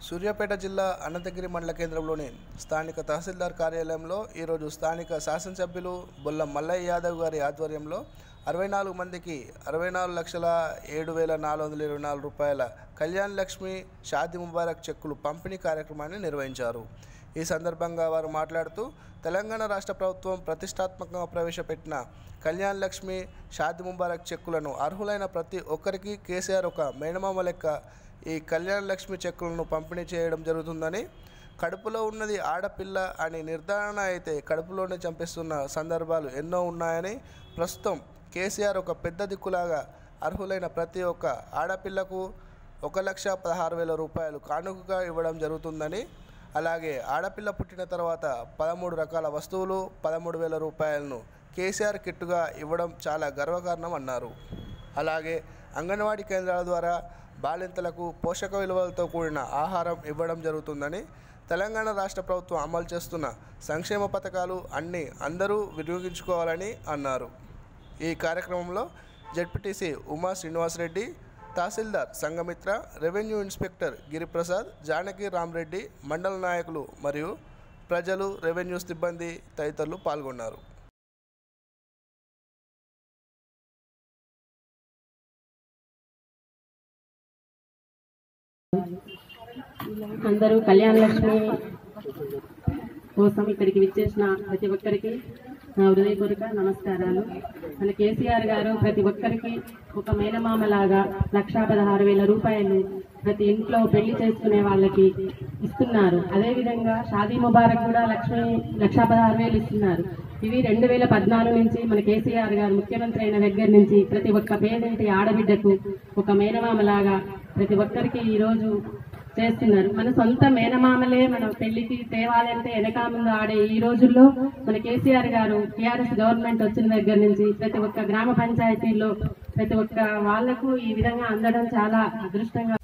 సూర్యాపేట జిల్లా అనంతగిరి మండల కేంద్రంలోని స్థానిక తహసీల్దార్ కార్యాలయంలో ఈరోజు స్థానిక శాసనసభ్యులు బొల్ల మల్లయ్య యాదవ్ గారి ఆధ్వర్యంలో అరవై నాలుగు మందికి అరవై నాలుగు లక్షల ఏడు వేల నాలుగు వందల ఇరవై నాలుగు రూపాయల కళ్యాణ్ లక్ష్మి షాది ముబారక్ చెక్కులు పంపిణీ కార్యక్రమాన్ని నిర్వహించారు ఈ సందర్భంగా వారు మాట్లాడుతూ తెలంగాణ రాష్ట్ర ప్రభుత్వం ప్రతిష్టాత్మకంగా ప్రవేశపెట్టిన కళ్యాణ్ లక్ష్మి షాది ముబారక్ చెక్కులను అర్హులైన ప్రతి ఒక్కరికి కేసీఆర్ ఒక మేనమామ లెక్క ఈ కళ్యాణ లక్ష్మి చెక్కులను పంపిణీ చేయడం జరుగుతుందని కడుపులో ఉన్నది ఆడపిల్ల అని నిర్ధారణ అయితే కడుపులోనే చంపిస్తున్న సందర్భాలు ఎన్నో ఉన్నాయని ప్రస్తుతం కేసీఆర్ ఒక పెద్ద దిక్కులాగా అర్హులైన ప్రతి ఒక్క ఆడపిల్లకు ఒక లక్ష పదహారు వేల రూపాయలు కానుకగా ఇవ్వడం జరుగుతుందని అలాగే ఆడపిల్ల పుట్టిన తర్వాత పదమూడు రకాల వస్తువులు పదమూడు వేల రూపాయలను కేసీఆర్ కిట్టుగా ఇవ్వడం చాలా గర్వకారణం అన్నారు అలాగే అంగన్వాడీ కేంద్రాల ద్వారా బాలింతలకు పోషక విలువలతో కూడిన ఆహారం ఇవ్వడం జరుగుతుందని తెలంగాణ రాష్ట్ర ప్రభుత్వం అమలు చేస్తున్న సంక్షేమ పథకాలు అన్నీ అందరూ వినియోగించుకోవాలని అన్నారు ఈ కార్యక్రమంలో ZPTC Uma Srinivasareddy tahsildar Sangamitra revenue inspector Giriprasad Janaki Ramareddy మండల నాయకులు మరియు ప్రజలు రెవెన్యూ సిబ్బంది తదితరులు పాల్గొన్నారు అందరూ కళ్యాణ లక్ష్మి కోసం ఇక్కడికి విచ్చేసిన ప్రతి ఒక్కరికి నా హృదయపూర్వక నమస్కారాలు మన కేసీఆర్ గారు ప్రతి ఒక్కరికి ఒక మేనమామలాగా లక్షా పదహారు వేల రూపాయలు ప్రతి ఇంట్లో పెళ్లి చేసుకునే వాళ్ళకి ఇస్తున్నారు అదేవిధంగా షాదీ ముబారక్ కూడా లక్ష్మి లక్షా పదహారు వేలు ఇస్తున్నారు ఇవి రెండు వేల పద్నాలుగు నుంచి మన కేసీఆర్ గారు ముఖ్యమంత్రి అయిన దగ్గర నుంచి ప్రతి ఒక్క పేదింటి ఆడబిడ్డకు ఒక మేనమామలాగా ప్రతి ఒక్కరికి ఈరోజు చేస్తున్నారు మన సొంత మేనమామలే మన పెళ్లికి తేవాలంటే వెనక ముందు ఆడే ఈ రోజుల్లో మన కేసీఆర్ గారు టీఆర్ఎస్ గవర్నమెంట్ వచ్చిన దగ్గర నుంచి ప్రతి ఒక్క గ్రామ పంచాయతీల్లో ప్రతి ఒక్క వాళ్లకు ఈ విధంగా అందడం చాలా అదృష్టంగా